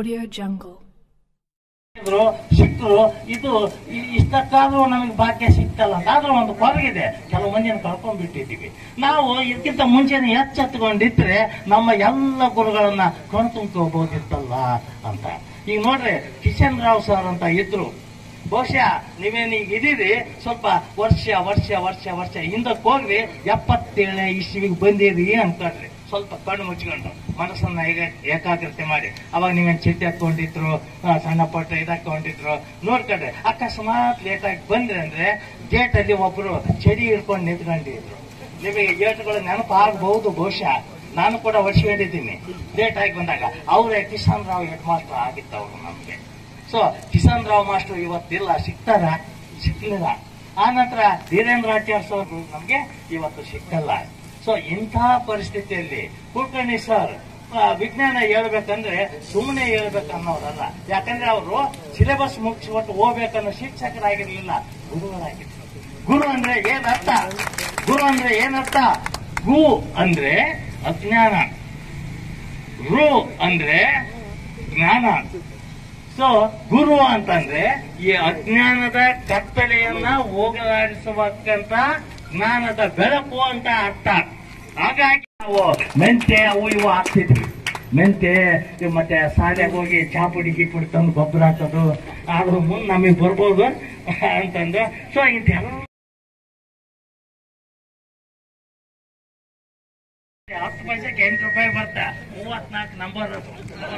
Audio Jungle. ಸಿಕ್ಕಿದ್ರು ಸಿಕ್ಕರು ಇದು ಇ- ಇಷ್ಟಕ್ಕಾದ್ರೂ ನಮಗೆ ಭಾಗ್ಯ ಸಿಕ್ತಲ್ಲ ಅಂತ ಆದ್ರೂ ಒಂದು ಕೊರಗಿದೆ ಕೆಲವು ಮಂದಿನ ಕಳ್ಕೊಂಡ್ಬಿಟ್ಟಿದ್ದೀವಿ ನಾವು ಇದಕ್ಕಿಂತ ಮುಂಚೆನೆ ಎಚ್ಚೆತ್ಕೊಂಡಿದ್ರೆ ನಮ್ಮ ಎಲ್ಲ ಗುರುಗಳನ್ನ ಕಣ್ತುಂಬ್ಕೋಬಹುದಿತ್ತಲ್ಲ ಅಂತ ಈಗ ನೋಡ್ರಿ ಕಿಶನ್ ರಾವ್ ಸರ್ ಅಂತ ಇದ್ರು ಬಹುಶಃ ನೀವೇನು ಈಗ ಇದೀರಿ ಸ್ವಲ್ಪ ವರ್ಷ ವರ್ಷ ವರ್ಷ ವರ್ಷ ಹಿಂದಕ್ಕೆ ಹೋಗ್ರಿ ಎಪ್ಪತ್ತೇಳನೇ ಇಸ್ವಿಗೆ ಬಂದಿರಿ ಅನ್ಕೊಳ್ರಿ ಸ್ವಲ್ಪ ಕಣ್ಣು ಮುಚ್ಕೊಂಡು ಮನಸ್ಸನ್ನ ಈಗ ಏಕಾಗ್ರತೆ ಮಾಡಿ ಅವಾಗ ನೀವೇನ್ ಚಿಟ್ಟೆ ಹಾಕೊಂಡಿದ್ರು ಆ, ಸಣ್ಣ ಪಟ್ಟ ಇದಾಕೊಂಡಿದ್ರು ನೋಡ್ಕೊಂಡ್ರೆ ಅಕಸ್ಮಾತ್ ಲೇಟ್ ಆಗಿ ಬಂದ್ರೆ ಅಂದ್ರೆ ಗೇಟ್ ಅಲ್ಲಿ ಒಬ್ರು ಚಡಿ ಹಿಡ್ಕೊಂಡು ನಿಂತ್ಕೊಂಡಿದ್ರು ನಿಮಗೆ ಗೇಟ್ಗಳು ನೆನಪಾಗಬಹುದು ಬಹುಶಃ ನಾನು ಕೂಡ ವರ್ಷಿಕೊಂಡಿದ್ದೀನಿ ಲೇಟ್ ಆಗಿ ಬಂದಾಗ ಅವರೇ ಕಿಶನ್ ರಾವ್ ಹೆಡ್ ಮಾಸ್ಟರ್ ಆಗಿತ್ತು ಅವರು ನಮ್ಗೆ ಸೊ ಕಿಶನ್ ರಾವ್ ಮಾಸ್ಟರ್ ಇವತ್ತಿಲ್ಲ ಸಿಗ್ತಾರ ಸಿಗ್ಲಿಲ್ಲ ಆ ನಂತರ ಧೀರೇಂದ್ರ ಆಚಾರ್ಯ ಸರ್ ನಮ್ಗೆ ಇವತ್ತು ಸಿಕ್ಕಲ್ಲ ಸೊ ಇಂಥ ಪರಿಸ್ಥಿತಿಯಲ್ಲಿ ಕುಲಕರ್ಣಿ ಸರ್ ಆ, ವಿಜ್ಞಾನ ಹೇಳ್ಬೇಕಂದ್ರೆ ಸುಮ್ಮನೆ ಹೇಳ್ಬೇಕನ್ನೋರಲ್ಲ ಯಾಕಂದ್ರೆ ಅವರು ಸಿಲೆಬಸ್ ಮುಗಿಸ್ಬಿಟ್ಟು ಹೋಗ್ಬೇಕನ್ನೋ ಶಿಕ್ಷಕರಾಗಿರ್ಲಿಲ್ಲ ಗುರುಗಳಾಗಿದ್ರು ಗುರು ಅಂದ್ರೆ ಏನರ್ಥ ಗುರು ಅಂದ್ರೆ ಏನರ್ಥ ಗು ಅಂದ್ರೆ ಅಜ್ಞಾನ ರು ಅಂದ್ರೆ ಜ್ಞಾನ ಸೊ ಗುರು ಅಂತಂದ್ರೆ ಈ ಅಜ್ಞಾನದ ಕತ್ತಲೆಯನ್ನ ಹೋಗಲಾಡಿಸಬೇಕಂತ ಜ್ಞಾನದ ಬೆಳಕು ಅಂತ ಅರ್ಥ ಹಾಗಾಗಿ ನಾವು ಮೆಂತೆ ಅವು ಇವು ಹಾಕ್ತಿದ್ವಿ ಮೆಂತೆ ಇವ್ ಮತ್ತೆ ಸಾಲ್ಯಾಗ ಹೋಗಿ ಚಾಪುಡಿ ಗಿಪುಡಿ ತಂದು ಗೊಬ್ಬರ ಹಾಕೋದು ಆದ್ರೂ ಮುಂದೆ ನಮಗೆ ಬರ್ಬೋದು ಅಂತಂದು ಸೊ ಇಂಥೆಲ್ಲ ಹತ್ತು ಪೈಸೆಗೆ ಎಂಟು ರೂಪಾಯಿ ಬರ್ತ ಮೂವತ್ನಾಲ್ಕು ನಂಬರ್ ಅದು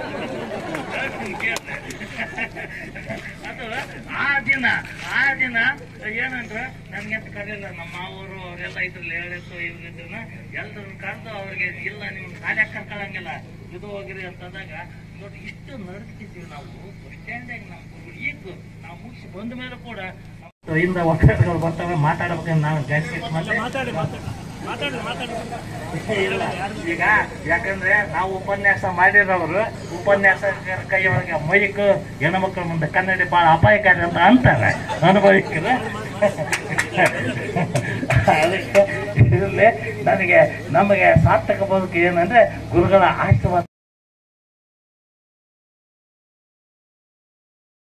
ಅದು ಆ ದಿನ ಆ ದಿನ ಏನಂದ್ರೆ ನನ್ಗೆ ಅಂತ ಕರೆಯಲ್ಲ ನಮ್ಮ ಅವರು ಅವರೆಲ್ಲ ಇದ್ರಲ್ಲಿ ಹೇಳಿತ್ತು ಇವ್ರಿದ್ದನ್ನ ಎಲ್ಲರನ್ನ ಕರೆದು ಅವ್ರಿಗೆ ಇಲ್ಲ ನೀವು ಶಾಲೆ ಕರ್ಕೊಳ್ಳಂಗಿಲ್ಲ ಇದು ಹೋಗಿರಿ ಅಂತಂದಾಗ ನೋಡಿ ಇಷ್ಟು ನಡ್ತಿದ್ದೀವಿ ನಾವು ಬಸ್ ಸ್ಟ್ಯಾಂಡಾಗ ನಮ್ಮ ಈಗ ನಾವು ಮುಗಿಸಿ ಬಂದ ಮೇಲೆ ಕೂಡ ಇಂದ ಒಕ್ಕಗಳು ಬರ್ತವೆ ಮಾತಾಡ್ಬೇಕಂದ್ರೆ ನಾವು ಜಾಸ್ತಿ ಮತ್ತೆ ಇಲ್ಲ ಈಗ ಯಾಕಂದ್ರೆ ನಾವು ಉಪನ್ಯಾಸ ಮಾಡಿರೋರು ಉಪನ್ಯಾಸ ಕೈಯೊಳಗೆ ಮೈಕ್ ಹೆಣ್ಮಕ್ಳ ಮುಂದೆ ಕನ್ನಡಿ ಬಹಳ ಅಪಾಯಕಾರಿ ಅಂತ ಅಂತಾರೆ ಅನುಭವಿಕರು ಅದಕ್ಕೆ ಇರಲಿ ನನಗೆ ನಮಗೆ ಸಾರ್ಥಕ ಬದುಕು ಏನಂದ್ರೆ ಗುರುಗಳ ಆಶೀರ್ವಾದ